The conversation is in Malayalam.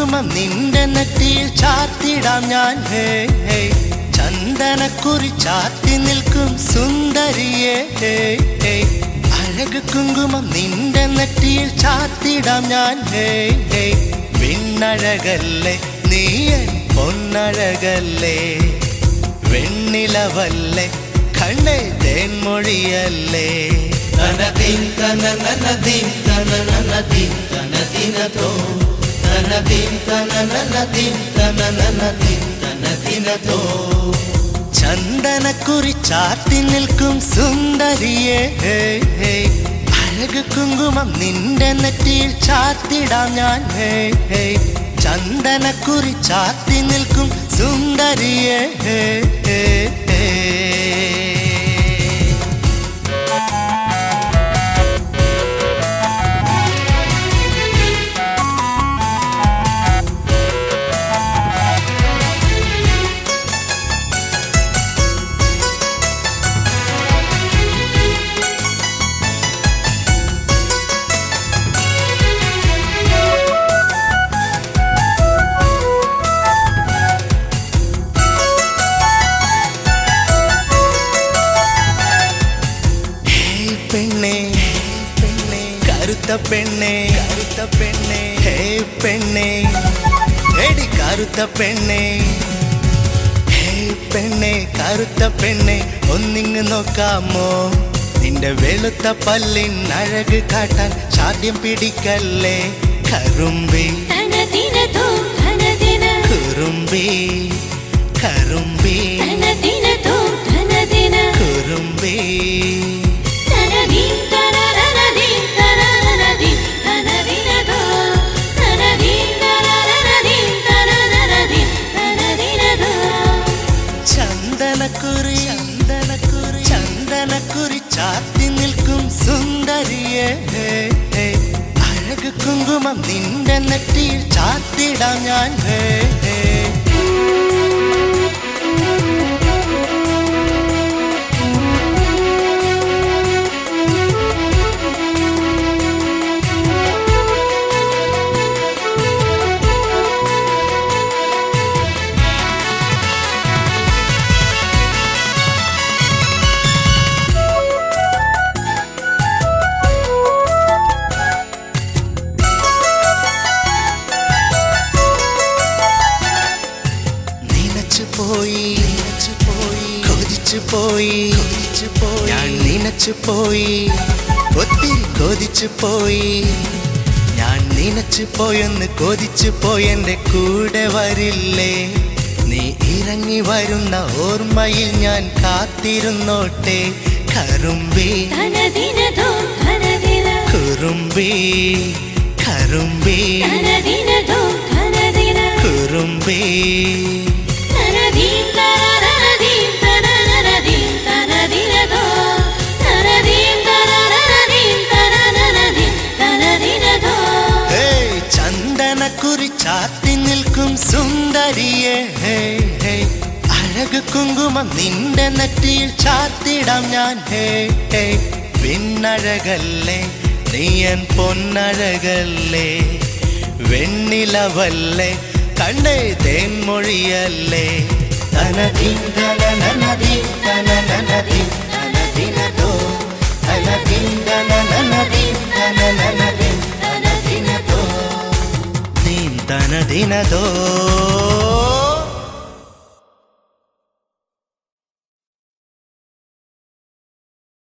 കുങ്കുമം നിന്റെ നെറ്റിയിൽ ചാർത്തിടാം ഞാൻ ഹേ ഹേ ചന്ദനക്കുറി ചാർത്തി നിൽക്കും സുന്ദരിയെ ഹേ ഹേ അഴക് കുങ്കുമം നിന്റെ നെറ്റിയിൽ ചാർത്തിടാം ഞാൻ ഹേ ഹേ വിണ്ണഴകല്ലേ നീയൻ പൊന്നഴകല്ലേ വെണ്ണിലവല്ലേ കണ്ണേ തേൻമൊഴിയല്ലേ തനതിൻ തനനനദിൻ തനനനദിൻ തനദിനതോ തനദിൻ തനനനദിൻ തനനനദിൻ തനദിനതോ ചന്ദനക്കുറി ചാർത്തി നിൽക്കും സുന്ദരിയെ ഹേ ഹേ അഴക് കുങ്കുമം നിന്റെ നെറ്റിയിൽ ചാർത്തിടാം ഞാൻ ഹേ ഹേ ചന്ദനക്കുറി ചാർത്തി നിൽക്കും സുന്ദരിയെ ഹേ ഹേ ഹേ ഹേയ് പെണ്ണേ പെണ്ണേ കറുത്ത പെണ്ണേ കറുത്ത പെണ്ണേ ഹേ പെണ്ണേ എടി കറുത്ത പെണ്ണേ ഹേ പെണ്ണേ കറുത്ത പെണ്ണേ ഒന്നിങ്ങ് നോക്കാമോ നിന്റെ വെളുത്ത പല്ലിൻ അഴക് കാട്ടാൻ സാധ്യം പിടിക്കല്ലേ കറുമ്പി തനദിനതോ തനദിന കുറുമ്പി കറുമ്പി തനദിനതോ തനദിന കുറുമ്പി തനദിൻ തനനനദിൻ തനനനദിൻ തനദിനതോ തനദിൻ തനനനദിൻ തനനനദിൻ തനദിനതോ ചന്ദനക്കുറി ചന്ദനക്കുറി ചന്ദനക്കുറി ചാത്തി നിൽക്കും സുന്ദരിയെ ഹേ, ഹേ. അഴക് കുങ്കുമം നിന്റെ നെറ്റിയിൽ ചാത്തിടാം ഞാൻ ഹേ, ഹേ. നിനച്ചു പോയി നിനച്ചു പോയി കൊതിച്ചു പോയി കൊതിച്ചു പോയി ഞാൻ നിനച്ചു പോയി ഒത്തിരി കൊതിച്ചു പോയി ഞാൻ നിനച്ചു പോയെന്ന് കൊതിച്ചു പോയെന്റെ കൂടെ വരില്ലേ നീ ഇറങ്ങി വരുന്ന ഓർമ്മയിൽ ഞാൻ കാത്തിരുന്നോട്ടെ കറുമ്പി തനദിനതോ തനദിന കുറുമ്പി കറുമ്പി തനദിനതോ തനദിന കുറുമ്പി തനദിൻ തനനനദിൻ തനനനദിൻ തനദിനതോ തനദിൻ തനനനദിൻ തനനനദിൻ തനദിനതോ ഹേയ് ചന്ദനക്കുറി ചാത്തി നിൽക്കും സുന്ദരിയെ ഹേ ഹേ അഴക് കുങ്കുമം നിന്റെ നെറ്റിയിൽ ചാത്തിടാം ഞാൻ ഹേ ഹേ പിന്നഴകല്ലേ നീയൻ പൊന്നഴകല്ലേ വെണ്ണിലവല്ലേ കണ്ണേ തേൻമൊഴിയല്ലേ തനതിൻ തനനനദിൻ തനനനദിൻ തനദിനതോ തനതിൻ തനനനദിൻ തനനനദിൻ തനദിനതോ നീ തനദിനതോ